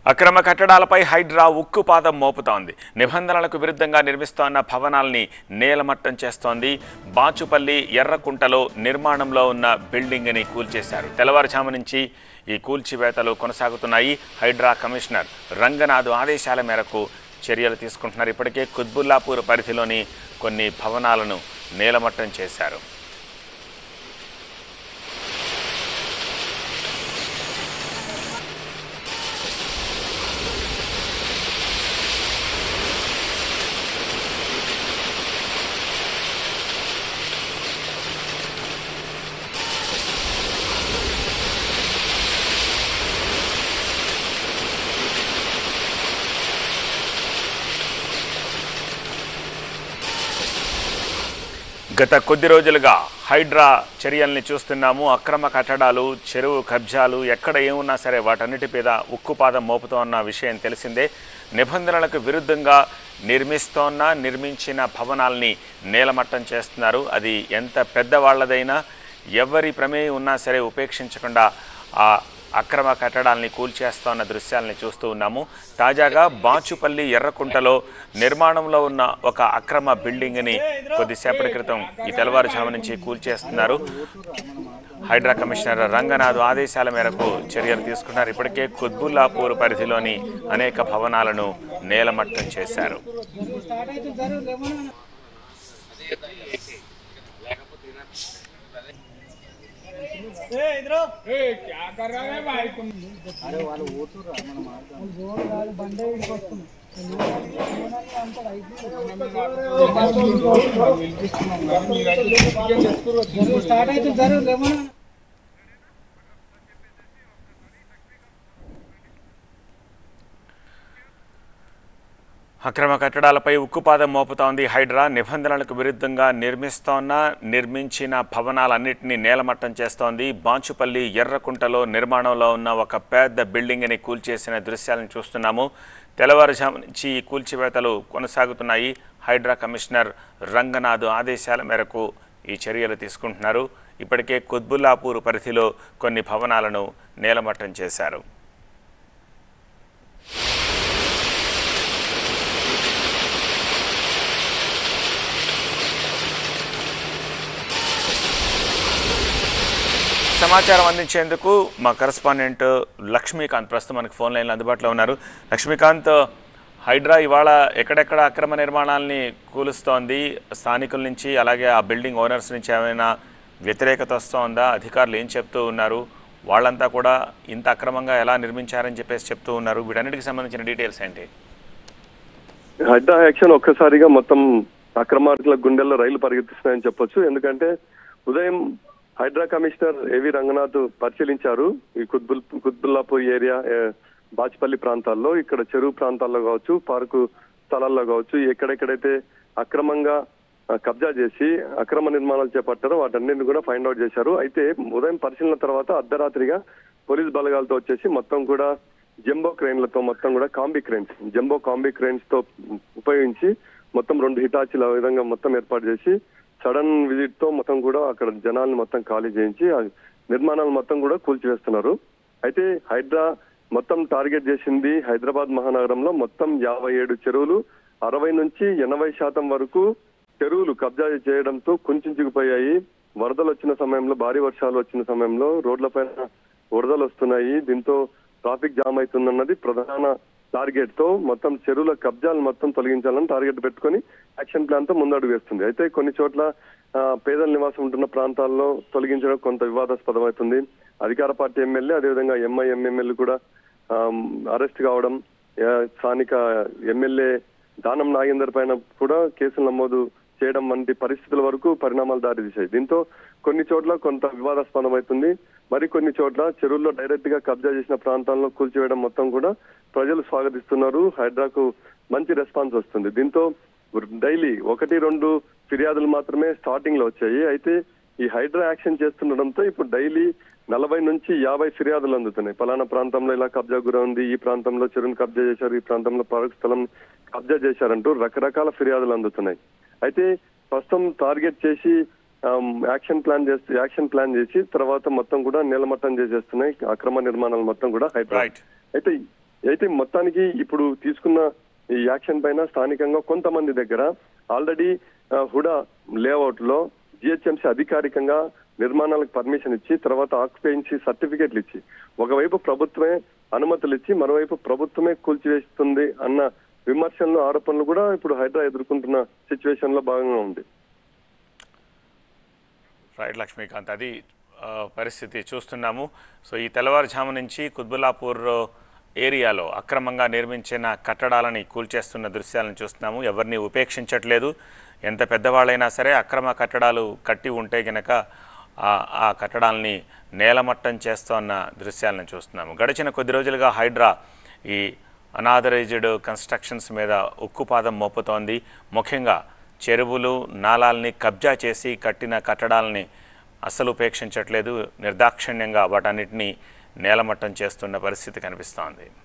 అక్రమ కట్టడాలపై హైడ్రా ఉక్కుపాదం మోపుతోంది నిబంధనలకు విరుద్ధంగా నిర్మిస్తోన్న భవనాల్ని నేలమట్టం చేస్తోంది బాచుపల్లి ఎర్రకుంటలో నిర్మాణంలో ఉన్న బిల్డింగ్ని కూల్చేశారు తెల్లవారుజాము నుంచి ఈ కూల్చివేతలు కొనసాగుతున్నాయి హైడ్రా కమిషనర్ రంగనాథ్ ఆదేశాల మేరకు చర్యలు తీసుకుంటున్నారు ఇప్పటికే కుత్బుల్లాపూర్ పరిధిలోని కొన్ని భవనాలను నేలమట్టం చేశారు గత కొద్ది రోజులుగా హైడ్రా చర్యల్ని చూస్తున్నాము అక్రమ కట్టడాలు చెరువు కబ్జాలు ఎక్కడ ఏమున్నా సరే వాటన్నిటి మీద ఉక్కుపాదం మోపుతోన్న విషయం తెలిసిందే నిబంధనలకు విరుద్ధంగా నిర్మిస్తోన్న నిర్మించిన భవనాల్ని నేలమట్టం చేస్తున్నారు అది ఎంత పెద్దవాళ్లదైనా ఎవరి ప్రమేయం ఉన్నా సరే ఉపేక్షించకుండా ఆ అక్రమ కట్టడాల్ని కూల్చేస్తోన్న దృశ్యాలని చూస్తూ ఉన్నాము తాజాగా బాచుపల్లి ఎర్రకుంటలో నిర్మాణంలో ఉన్న ఒక అక్రమ బిల్డింగ్ని కొద్దిసేపటి క్రితం ఈ తెల్లవారుజాము నుంచి కూల్చేస్తున్నారు హైడ్రా కమిషనర్ రంగనాథ్ ఆదేశాల మేరకు చర్యలు తీసుకున్నారు ఇప్పటికే కుత్బుల్లాపూర్ పరిధిలోని అనేక భవనాలను నేలమట్టం చేశారు क्या कर रहा है भाई तुम స్టార్ట్ అయితే జరుగు లేమన్నా అక్రమ కట్టడాలపై ఉక్కుపాదం మోపుతోంది హైడ్రా నిబంధనలకు విరుద్ధంగా నిర్మిస్తోన్న నిర్మించిన భవనాలన్నింటినీ నేలమట్టం చేస్తోంది బాంచుపల్లి ఎర్రకుంటలో నిర్మాణంలో ఉన్న ఒక పెద్ద బిల్డింగ్ని కూల్చేసిన దృశ్యాలను చూస్తున్నాము తెల్లవారుజాము నుంచి ఈ కూల్చివేతలు కొనసాగుతున్నాయి హైడ్రా కమిషనర్ రంగనాథ్ ఆదేశాల మేరకు ఈ చర్యలు తీసుకుంటున్నారు ఇప్పటికే కుత్బుల్లాపూర్ పరిధిలో కొన్ని భవనాలను నేలమట్టం చేశారు సమాచారం అందించేందుకు మా కరస్పాండెంట్ లక్ష్మీకాంత్ ప్రస్తుతం మనకి ఫోన్ లైన్లో అందుబాటులో ఉన్నారు లక్ష్మీకాంత్ హైడ్రా ఇవాళ ఎక్కడెక్కడ అక్రమ నిర్మాణాలని కూలుస్తోంది స్థానికుల నుంచి అలాగే ఆ బిల్డింగ్ ఓనర్స్ నుంచి ఏమైనా వ్యతిరేకత వస్తోందా అధికారులు ఏం చెప్తూ ఉన్నారు వాళ్ళంతా కూడా ఇంత అక్రమంగా ఎలా నిర్మించారని చెప్పేసి చెప్తూ ఉన్నారు వీటన్నిటికి సంబంధించిన డీటెయిల్స్ ఏంటి హడ్డా యాక్షన్ ఒక్కసారిగా మొత్తం అక్రమార్కుల గుండెల్లో రైలు పరిగెత్తిస్తున్నాయని చెప్పొచ్చు ఎందుకంటే ఉదయం హైడ్రా కమిషనర్ ఏవి రంగనాథ్ పరిశీలించారు ఈ కుత్బుల్ కుత్బుల్లాపూర్ ఏరియా ఏ, బాచ్పల్లి ప్రాంతాల్లో ఇక్కడ చెరువు ప్రాంతాల్లో కావచ్చు పార్కు స్థలాల్లో కావచ్చు ఎక్కడెక్కడైతే అక్రమంగా ఆ, కబ్జా చేసి అక్రమ నిర్మాణాలు చేపట్టారో వాటన్నిటిని కూడా ఫైండ్ అవుట్ చేశారు అయితే ఉదయం పరిశీలన తర్వాత అర్ధరాత్రిగా పోలీస్ బలగాలతో వచ్చేసి మొత్తం కూడా జంబో క్రెయిన్లతో మొత్తం కూడా combi cranes jumbo combi cranes తో ఉపయోగించి మొత్తం రెండు హిటాచీలు ఆ విధంగా మొత్తం ఏర్పాటు చేసి సడన్ విజిట్ తో మొత్తం కూడా అక్కడ జనాల్ని మొత్తం ఖాళీ చేయించి ఆ నిర్మాణాలు మొత్తం కూడా కూల్చివేస్తున్నారు అయితే హైడ్రా మొత్తం టార్గెట్ చేసింది హైదరాబాద్ మహానగరంలో మొత్తం యాభై ఏడు చెరువులు అరవై నుంచి ఎనభై శాతం వరకు చెరువులు కబ్జా చేయడంతో కుంచుకుపోయాయి వరదలు వచ్చిన సమయంలో భారీ వర్షాలు వచ్చిన సమయంలో రోడ్లపైన వరదలు వస్తున్నాయి దీంతో ట్రాఫిక్ జామ్ అవుతుందన్నది ప్రధాన టార్గెట్ తో మొత్తం చెరువుల కబ్జాలు మొత్తం తొలగించాలని టార్గెట్ పెట్టుకొని యాక్షన్ ప్లాన్ తో ముందడుగు వేస్తుంది అయితే కొన్ని చోట్ల ఆ, పేదల నివాసం ఉంటున్న ప్రాంతాల్లో తొలగించడం కొంత వివాదాస్పదం అవుతుంది అధికార పార్టీ ఎమ్మెల్యే అదేవిధంగా ఎంఐ ఎంఎంఎల్ కూడా అరెస్ట్ కావడం ఆ, స్థానిక ఎమ్మెల్యే దానం నాగేందర్ పైన కూడా కేసులు నమోదు చేయడం వంటి పరిస్థితుల వరకు పరిణామాలు దారితీశాయి దీంతో కొన్ని చోట్ల కొంత వివాదాస్పదం అవుతుంది మరి కొన్ని చోట్ల చెరువుల్లో డైరెక్ట్ గా కబ్జా చేసిన ప్రాంతాల్లో కూల్చివేయడం మొత్తం కూడా ప్రజలు స్వాగతిస్తున్నారు హైడ్రాకు మంచి రెస్పాన్స్ వస్తుంది దీంతో డైలీ ఒకటి రెండు ఫిర్యాదులు మాత్రమే స్టార్టింగ్ లో వచ్చాయి అయితే ఈ హైడ్రా యాక్షన్ చేస్తుండడంతో ఇప్పుడు డైలీ నలభై నుంచి యాభై ఫిర్యాదులు అందుతున్నాయి పలానా ప్రాంతంలో ఇలా కబ్జా గుర ఉంది ఈ ప్రాంతంలో చెరువును కబ్జా చేశారు ఈ ప్రాంతంలో పార్క్ స్థలం కబ్జా చేశారంటూ రకరకాల ఫిర్యాదులు అందుతున్నాయి అయితే ప్రస్తుతం టార్గెట్ చేసి ఆమ్, యాక్షన్ ప్లాన్ చేసి యాక్షన్ ప్లాన్ చేసి తర్వాత మొత్తం కూడా నీలమట్టం చేసేస్తున్నాయి అక్రమ నిర్మాణాలు మొత్తం కూడా హైడ్రా రైట్ అయితే అయితే మొత్తానికి ఇప్పుడు తీసుకున్న ఈ యాక్షన్ పైన స్థానికంగా కొంతమంది దగ్గర ఆల్రెడీ హుడా లేఅవుట్ లో జిహెచ్ఎంసీ అధికారికంగా నిర్మాణాలకు పర్మిషన్ ఇచ్చి తర్వాత ఆక్యుపెన్సీ సర్టిఫికేట్లు ఇచ్చి ఒకవైపు ప్రభుత్వమే అనుమతులు ఇచ్చి మరోవైపు ప్రభుత్వమే కూల్చివేస్తుంది అన్న విమర్శలు ఆరోపణలు కూడా ఇప్పుడు హైడ్రా ఎదుర్కొంటున్న సిచ్యువేషన్ లో భాగంగా ఉంది రైట్ లక్ష్మీకాంత్ అది ఆ, పరిస్థితి చూస్తున్నాము సో ఈ తెల్లవారుజాము నుంచి కుత్బుల్లాపూర్ ఏరియాలో అక్రమంగా నిర్మించిన కట్టడాలని కూల్చేస్తున్న దృశ్యాలను చూస్తున్నాము ఎవరిని ఉపేక్షించట్లేదు ఎంత పెద్దవాళ్ళైనా సరే అక్రమ కట్టడాలు కట్టి ఉంటే గనక ఆ- ఆ కట్టడాలని నేలమట్టం చేస్తోన్న దృశ్యాలను చూస్తున్నాము గడిచిన కొద్ది రోజులుగా హైడ్రా ఈ అనాథరైజ్డ్ కన్స్ట్రక్షన్స్ మీద ఉక్కుపాదం మోపుతోంది ముఖ్యంగా చెరువులు నాలాల్ని కబ్జా చేసి కట్టిన కట్టడాలని అస్సలు ఉపేక్షించట్లేదు నిర్దాక్షిణ్యంగా వాటన్నిటినీ నేలమట్టం చేస్తున్న పరిస్థితి కనిపిస్తోంది